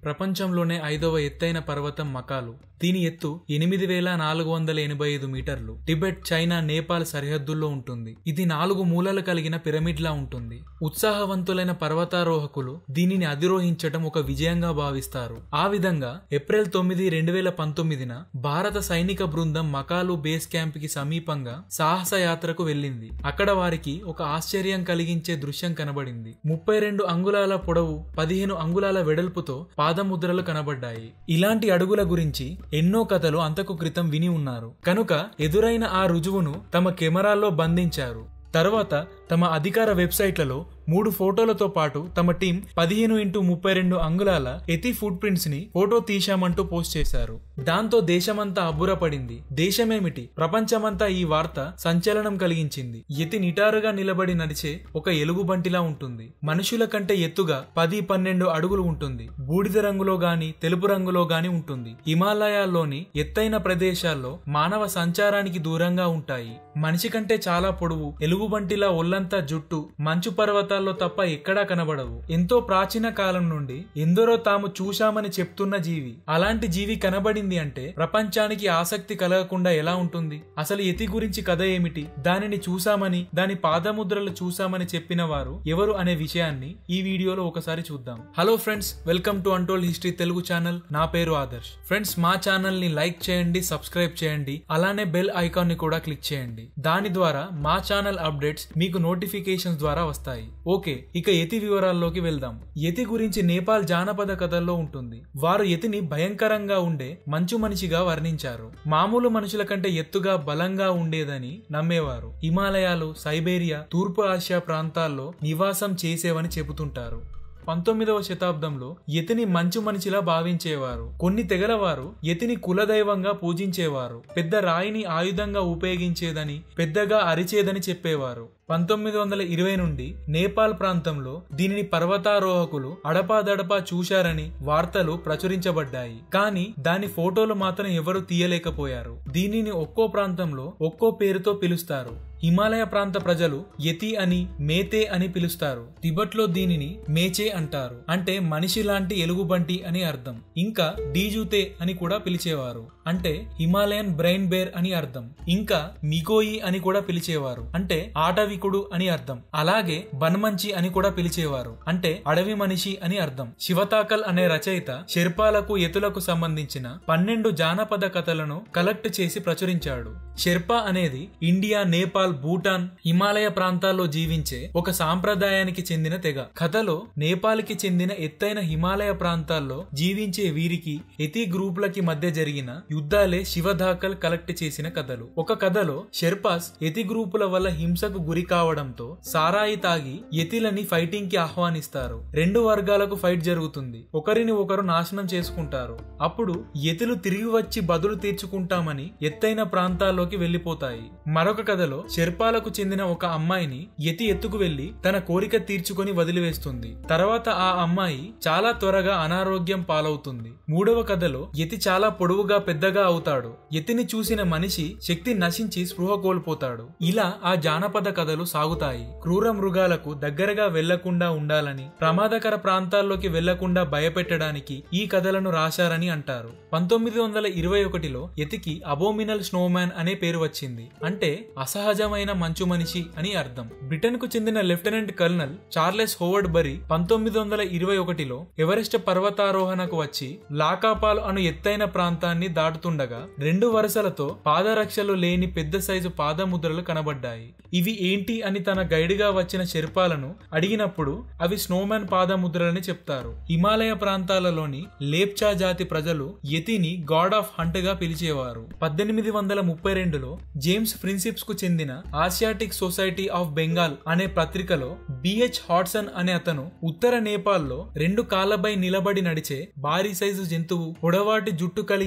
ప్రపంచంలోనే ఐదవ ఎత్తైన పర్వతం మకాలు దీని ఎత్తు ఎనిమిది వేల నాలుగు వందల ఎనభై ఐదు మీటర్లు టిబెట్ చైనా నేపాల్ సరిహద్దుల్లో ఉంటుంది ఇది నాలుగు మూలలు కలిగిన పిరమిడ్లా ఉంటుంది ఉత్సాహవంతులైన పర్వతారోహకులు దీనిని అధిరోహించటం ఒక విజయంగా భావిస్తారు ఆ విధంగా ఏప్రిల్ తొమ్మిది రెండు వేల పంతొమ్మిదిన భారత సైనిక బృందం మకాలు బేస్ క్యాంప్ కి సమీపంగా సాహస యాత్రకు వెళ్ళింది అక్కడ వారికి ఒక ఆశ్చర్యం కలిగించే దృశ్యం కనబడింది ముప్పై రెండు అంగుళాల పొడవు పదిహేను అంగుళాల వెడల్పుతో పాదముద్రలు కనబడ్డాయి ఇలాంటి అడుగుల గురించి ఎన్నో కథలు అంతకు క్రితం విని ఉన్నారు కనుక ఎదురైన ఆ రుజువును తమ కెమెరాల్లో బంధించారు తర్వాత తమ అధికార వెబ్సైట్లలో మూడు ఫోటోలతో పాటు తమ టీం పదిహేను ఇంటూ ముప్పై రెండు అంగుళాల ఎతి ఫుట్ ప్రింట్స్ ని ఫోటో తీశామంటూ పోస్ట్ చేశారు దాంతో దేశమంతా అబ్బురపడింది దేశమేమిటి ప్రపంచమంతా ఈ వార్త సంచలనం కలిగించింది ఎతి నిటారుగా నిలబడి నడిచే ఒక ఎలుగుబంటిలా ఉంటుంది మనుషుల కంటే ఎత్తుగా పది పన్నెండు అడుగులు ఉంటుంది బూడిద రంగులో గాని తెలుపు రంగులో గాని ఉంటుంది హిమాలయాల్లోని ఎత్తైన ప్రదేశాల్లో మానవ సంచారానికి దూరంగా ఉంటాయి మనిషి కంటే చాలా పొడవు ఎలుగుబంటిలా ఒళ్ళంతా జుట్టు మంచు పర్వతాల్లో తప్ప ఎక్కడా కనబడవు ఎంతో ప్రాచీన కాలం నుండి ఎందరో తాము చూశామని చెప్తున్న జీవి అలాంటి జీవి కనబడింది అంటే ప్రపంచానికి ఆసక్తి కలగకుండా ఎలా ఉంటుంది అసలు ఎతి గురించి కథ ఏమిటి దానిని చూశామని దాని పాదముద్రలు చూశామని చెప్పిన వారు ఎవరు అనే విషయాన్ని ఈ వీడియోలో ఒకసారి చూద్దాం hello friends welcome to untold history Telugu channel నా పేరు ఆదర్శ్ ఫ్రెండ్స్ మా ఛానల్ ని లైక్ చేయండి సబ్స్క్రైబ్ చేయండి అలానే బెల్ ఐకాన్ ని కూడా క్లిక్ చేయండి దాని ద్వారా మా ఛానల్ అప్డేట్స్ మీకు నోటిఫికేషన్స్ ద్వారా వస్తాయి ఓకే ఇక యతి వివరాల్లోకి వెళ్దాం యతి గురించి నేపాల్ జానపద కథల్లో ఉంటుంది వారు యతిని భయంకరంగా ఉండే మంచు మనిషిగా వర్ణించారు మామూలు మనుషుల కంటే ఎత్తుగా బలంగా ఉండేదని నమ్మేవారు హిమాలయాలు సైబేరియా తూర్పు ఆసియా ప్రాంతాల్లో నివాసం చేసేవని చెబుతుంటారు పంతొమ్మిదవ శతాబ్దంలో యతిని మంచు మనిషిలా భావించేవారు కొన్ని తెగల వారు యతిని కులదైవంగా పూజించేవారు పెద్ద రాయిని ఆయుధంగా ఉపయోగించేదని పెద్దగా అరిచేదని చెప్పేవారు పంతొమ్మిది వందల ఇరవై నుండి నేపాల్ ప్రాంతంలో దీనిని పర్వతారోహకులు అడపాదడపా చూశారని వార్తలు ప్రచురించబడ్డాయి కానీ దాని ఫోటోలు మాత్రం ఎవరు తీయలేకపోయారు దీనిని ఒక్కో ప్రాంతంలో ఒక్కో పేరుతో పిలుస్తారు హిమాలయ ప్రాంత ప్రజలు యతి అని మేతే అని పిలుస్తారు టిబెట్ లో దీనిని మేచే అంటారు అంటే మనిషి లాంటి ఎలుగుబంటి అని అర్థం ఇంకా డీజూతే అని కూడా పిలిచేవారు అంటే హిమాలయన్ బ్రెయిన్ బేర్ అని అర్థం ఇంకా మిగోయి అని కూడా పిలిచేవారు అంటే ఆటవికుడు అని అర్థం అలాగే బన్మంచి అని కూడా పిలిచేవారు అంటే అడవి మనిషి అని అర్థం శివతాకల్ అనే రచయిత షెర్పాలకు ఎతులకు సంబంధించిన పన్నెండు జానపద కథలను కలెక్ట్ చేసి ప్రచురించాడు షెర్పా అనేది ఇండియా నేపాల్ భూటాన్ హిమాలయ ప్రాంతాల్లో జీవించే ఒక సాంప్రదాయానికి చెందిన తెగ కథలో నేపాల్ కి చెందిన ఎత్తైన హిమాలయ ప్రాంతాల్లో జీవించే వీరికి ఎతి గ్రూపులకి మధ్య జరిగిన యుద్ధాలే శివధాకల్ కలెక్ట్ చేసిన కథలు ఒక కథలో షెర్పాస్ ఎతి గ్రూపుల వల్ల హింసకు గురి కావడంతో సారాయి తాగి యతిలని ఫైటింగ్ కి ఆహ్వానిస్తారు రెండు వర్గాలకు ఫైట్ జరుగుతుంది ఒకరిని ఒకరు నాశనం చేసుకుంటారు అప్పుడు యతులు తిరిగి వచ్చి బదులు తీర్చుకుంటామని ఎత్తైన ప్రాంతాల్లోకి వెళ్లిపోతాయి మరొక కథలో షెర్పాలకు చెందిన ఒక అమ్మాయిని యతి ఎత్తుకు వెళ్లి తన కోరిక తీర్చుకొని వదిలివేస్తుంది తర్వాత ఆ అమ్మాయి చాలా త్వరగా అనారోగ్యం పాలవుతుంది మూడవ కథలో యతి చాలా పొడవుగా పెద్దగా అవుతాడు యతిని చూసిన మనిషి శక్తి నశించి స్పృహ కోల్పోతాడు ఇలా ఆ జానపద కథలు సాగుతాయి క్రూర మృగాలకు దగ్గరగా వెళ్లకుండా ఉండాలని ప్రమాదకర ప్రాంతాల్లోకి వెళ్లకుండా భయపెట్టడానికి ఈ కథలను రాశారని అంటారు పంతొమ్మిది వందల ఇరవై ఒకటిలో యతికి అబోమినల్ స్నోమ్యాన్ అనే పేరు వచ్చింది అంటే అసహజమైన మంచు మనిషి అని అర్థం బ్రిటన్ కు చెందిన లెఫ్టినెంట్ కల్నల్ చార్లెస్ హోవర్డ్ బరి పంతొమ్మిది వందల ఇరవై ఒకటిలో ఎవరెస్ట్ పర్వతారోహణకు వచ్చి లాకాపాల్ అను ఎత్తైన ప్రాంతాన్ని దాటుతుండగా రెండు వరుసలతో పాదరక్షలు లేని పెద్ద సైజు పాదముద్రలు కనబడ్డాయి ఇవి ఏంటి అని తన గైడ్ గా వచ్చిన శిల్పాలను అడిగినప్పుడు అవి స్నోమ్యాన్ పాదముద్రలని చెప్తారు హిమాలయ ప్రాంతాలలోని లేప్చా జాతి ప్రజలు యతిని గాడ్ ఆఫ్ హంట్ గా పిలిచేవారు పద్దెనిమిది వందల ముప్పై రెండులో జేమ్స్ ప్రిన్సిప్స్ కు చెందిన ఆసియాటిక్ సొసైటీ ఆఫ్ బెంగాల్ అనే పత్రికలో బిహెచ్ హాట్సన్ అనే అతను ఉత్తర నేపాల్లో రెండు కాళ్లపై నిలబడి నడిచే భారీ సైజు జంతువు పొడవాటి జుట్టు కలిగి ఉన్న దాని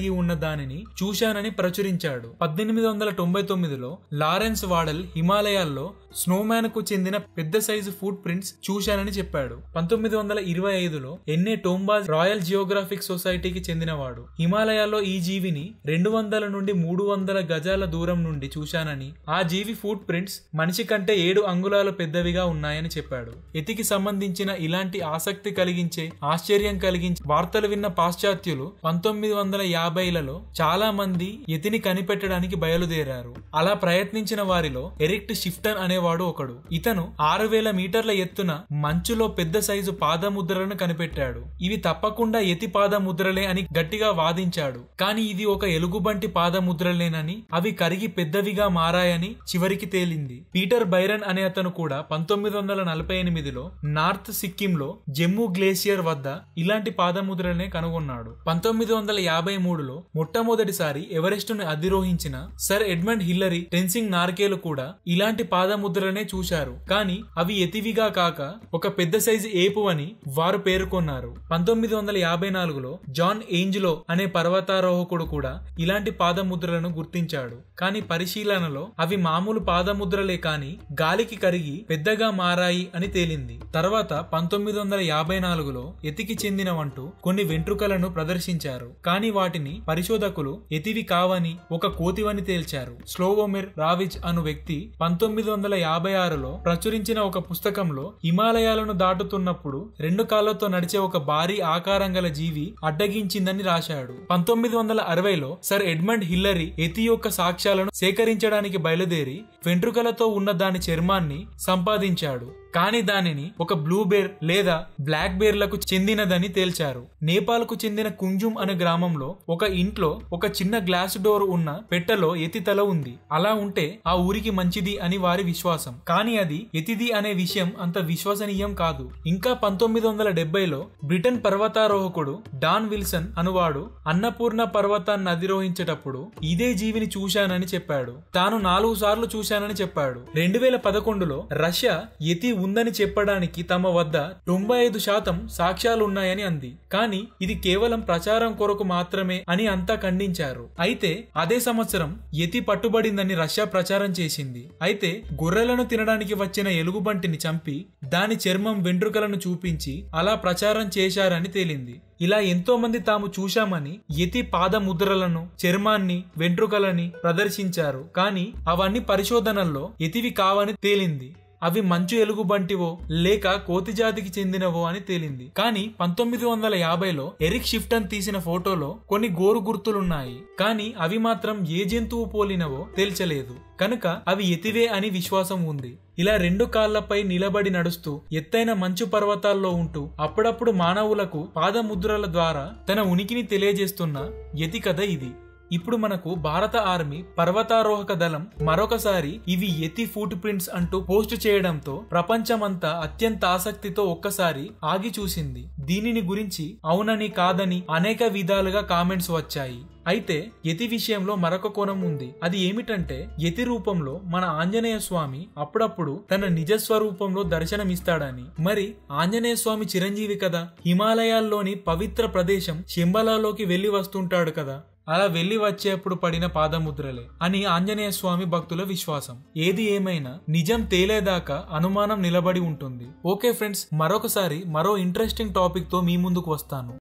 దానిని చూశానని ప్రచురించాడు పద్దెనిమిది వందల తొంభై తొమ్మిదిలో లారెన్స్ వాడల్ హిమాలయాల్లో స్నోమ్యాన్ కు చెందిన పెద్ద సైజు ఫుట్ ప్రింట్స్ చూశానని చెప్పాడు పంతొమ్మిది వందల ఇరవై ఐదులో ఎన్ఏ టోంబాజ్ రాయల్ జియోగ్రాఫిక్ సొసైటీకి చెందినవాడు హిమాలయాల్లో ఈ జీవిని రెండు వందల నుండి మూడు వందల గజాల దూరం నుండి చూశానని ఆ జీవి ఫుట్ ప్రింట్స్ మనిషి కంటే ఏడు అంగుళాలు పెద్దవిగా ఉన్నాయని చెప్పాడు ఎతికి సంబంధించిన ఇలాంటి ఆసక్తి కలిగించే ఆశ్చర్యం కలిగించే వార్తలు విన్న పాశ్చాత్యులు పంతొమ్మిది వందల యాభైలలో చాలా మంది ఎతిని కనిపెట్టడానికి బయలుదేరారు అలా ప్రయత్నించిన వారిలో ఎరిక్ట్ షిఫ్టన్ అనేవాడు ఒకడు ఇతను ఆరు వేల మీటర్ల ఎత్తున మంచులో పెద్ద సైజు పాదముద్రలను కనిపెట్టాడు ఇవి తప్పకుండా ఎతి పాదముద్రలే అని గట్టిగా వాదించాడు కానీ ఇది ఒక ఎలుగుబంటి పాదముద్రలేనని అవి కరిగి పెద్దవిగా మారాయని చివరికి తేలింది పీటర్ బైరన్ అనే అతను కూడా పంతొమ్మిది వందల నలభై ఎనిమిదిలో నార్త్ సిక్కింలో జమ్మూ గ్లేసియర్ వద్ద ఇలాంటి పాదముద్రలనే కనుగొన్నాడు పంతొమ్మిది వందల యాభై మూడులో మొట్టమొదటిసారి ఎవరెస్టును అధిరోహించిన సర్ ఎడ్మండ్ హిల్లరీ టెన్సింగ్ నార్కేలు కూడా ఇలాంటి పాదముద్రలనే చూశారు కానీ అవి ఎతివిగా కాక ఒక పెద్ద సైజు ఏపు అని వారు పేర్కొన్నారు పంతొమ్మిది వందల యాభై నాలుగులో జాన్ ఏంజిలో అనే పర్వతారోహకుడు కూడా ఇలాంటి పాదముద్రలను గుర్తించాడు కానీ పరిశీలనలో అవి మామూలు పాదముద్రలే కాని గాలికి కరిగి పెద్దగా మారాయి అని తేలింది తర్వాత పంతొమ్మిది వందల యాభై నాలుగులో ఎతికి చెందినవంటూ కొన్ని వెంట్రుకలను ప్రదర్శించారు కానీ వాటిని పరిశోధకులు ఎతివి కావని ఒక కోతివని తేల్చారు స్లోవోమిర్ రావిజ్ అను వ్యక్తి పంతొమ్మిది వందల యాభై ఆరులో ప్రచురించిన ఒక పుస్తకంలో హిమాలయాలను దాటుతున్నప్పుడు రెండు కాళ్లతో నడిచే ఒక భారీ ఆకారం గల జీవి అడ్డగించిందని రాశాడు పంతొమ్మిది వందల అరవైలో సర్ ఎడ్మండ్ హిల్లరీ ఎతి యొక్క సాక్ష్యాలను సేకరించడానికి బయలుదేరి వెంట్రుకలతో ఉన్న దాని చర్మాన్ని సంపాదించాడు కానీ దానిని ఒక బ్లూ బేర్ లేదా బ్లాక్ బేర్లకు చెందినదని తేల్చారు నేపాల్కు చెందిన కుంజుమ్ అనే గ్రామంలో ఒక ఇంట్లో ఒక చిన్న గ్లాస్ డోర్ ఉన్న పెట్టెలో ఎతి తల ఉంది అలా ఉంటే ఆ ఊరికి మంచిది అని వారి విశ్వాసం కానీ అది ఎతిది అనే విషయం అంత విశ్వసనీయం కాదు ఇంకా పంతొమ్మిది వందల డెబ్బైలో బ్రిటన్ పర్వతారోహకుడు డాన్ విల్సన్ అనువాడు అన్నపూర్ణ పర్వతాన్ని అధిరోహించేటప్పుడు ఇదే జీవిని చూశానని చెప్పాడు తాను నాలుగు సార్లు చూశానని చెప్పాడు రెండు వేల పదకొండులో రష్యా ఎతి ఉందని చెప్పడానికి తమ వద్ద తొంభై ఐదు శాతం సాక్ష్యాలు ఉన్నాయని అంది కానీ ఇది కేవలం ప్రచారం కొరకు మాత్రమే అని అంతా ఖండించారు అయితే అదే సంవత్సరం ఎతి పట్టుబడిందని రష్యా ప్రచారం చేసింది అయితే గొర్రెలను తినడానికి వచ్చిన ఎలుగుబంటిని చంపి దాని చర్మం వెంట్రుకలను చూపించి అలా ప్రచారం చేశారని తేలింది ఇలా ఎంతో మంది తాము చూశామని యతి పాద ముద్రలను చర్మాన్ని వెంట్రుకలని ప్రదర్శించారు కానీ అవన్నీ పరిశోధనల్లో యతివి కావని తేలింది అవి మంచు ఎలుగుబంటివో లేక కోతి జాతికి చెందినవో అని తేలింది కానీ పంతొమ్మిది వందల యాభైలో ఎరిక్ షిఫ్టన్ తీసిన ఫోటోలో కొన్ని గోరు గుర్తులున్నాయి కానీ అవి మాత్రం ఏ జంతువు పోలినవో తేల్చలేదు కనుక అవి ఎతివే అని విశ్వాసం ఉంది ఇలా రెండు కాళ్లపై నిలబడి నడుస్తూ ఎత్తైన మంచు పర్వతాల్లో ఉంటూ అప్పుడప్పుడు మానవులకు పాదముద్రల ద్వారా తన ఉనికిని తెలియజేస్తున్న యతి కథ ఇది ఇప్పుడు మనకు భారత ఆర్మీ పర్వతారోహక దళం మరొకసారి ఇవి ఎతి ఫుట్ ప్రింట్స్ అంటూ పోస్ట్ చేయడంతో ప్రపంచమంతా అత్యంత ఆసక్తితో ఒక్కసారి ఆగి చూసింది దీనిని గురించి అవునని కాదని అనేక విధాలుగా కామెంట్స్ వచ్చాయి అయితే యతి విషయంలో మరొక కోణం ఉంది అది ఏమిటంటే యతి రూపంలో మన ఆంజనేయ స్వామి అప్పుడప్పుడు తన నిజ స్వరూపంలో దర్శనమిస్తాడని మరి ఆంజనేయ స్వామి చిరంజీవి కదా హిమాలయాల్లోని పవిత్ర ప్రదేశం శంబలాలోకి వెళ్లి వస్తుంటాడు కదా అలా వెళ్లి వచ్చేప్పుడు పడిన పాదముద్రలే అని ఆంజనేయ స్వామి భక్తుల విశ్వాసం ఏది ఏమైనా నిజం తేలేదాకా అనుమానం నిలబడి ఉంటుంది ఓకే ఫ్రెండ్స్ మరొకసారి మరో ఇంట్రెస్టింగ్ టాపిక్ తో మీ ముందుకు వస్తాను